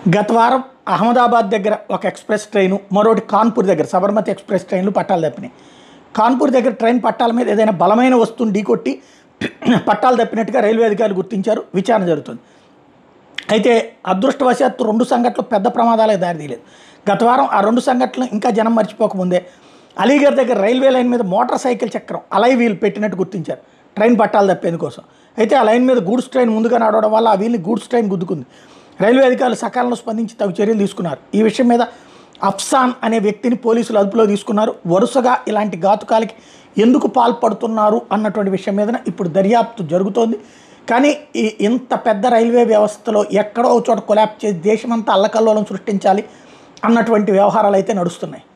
గత వారం అహ్మదాబాద్ దగ్గర ఒక ఎక్స్ప్రెస్ ట్రైను మరొకటి కాన్పూర్ దగ్గర సబర్మతి ఎక్స్ప్రెస్ ట్రైన్లు పట్టాలు తప్పినాయి కాన్పూర్ దగ్గర ట్రైన్ పట్టాల మీద ఏదైనా బలమైన వస్తువుని ఢీకొట్టి పట్టాలు తప్పినట్టుగా రైల్వే అధికారులు గుర్తించారు విచారణ జరుగుతుంది అయితే అదృష్టవశాత్తు రెండు సంఘటనలు పెద్ద ప్రమాదాలకు దారితీయలేదు గత వారం ఆ రెండు సంఘటనలు ఇంకా జనం మర్చిపోకముందే అలీగఢ్ దగ్గర రైల్వే లైన్ మీద మోటార్ సైకిల్ చక్రం అలై వీల్ పెట్టినట్టు గుర్తించారు ట్రైన్ పట్టాలు తప్పేందుకోసం అయితే ఆ లైన్ మీద గూడ్స్ ట్రైన్ ముందుగా నడవడం వల్ల ఆ వీల్ని గూడ్స్ ట్రైన్ గుద్దుకుంది రైల్వే అధికారులు సకాలంలో స్పందించి తగు చర్యలు తీసుకున్నారు ఈ విషయం మీద అఫ్సాన్ అనే వ్యక్తిని పోలీసులు అదుపులో తీసుకున్నారు వరుసగా ఇలాంటి ఘాతుకాలకి ఎందుకు పాల్పడుతున్నారు అన్నటువంటి విషయం మీద ఇప్పుడు దర్యాప్తు జరుగుతోంది కానీ ఈ ఇంత పెద్ద రైల్వే వ్యవస్థలో ఎక్కడో ఒక చోట కొలాప్ చేసి దేశమంతా అల్లకల్లోలం సృష్టించాలి అన్నటువంటి వ్యవహారాలు అయితే నడుస్తున్నాయి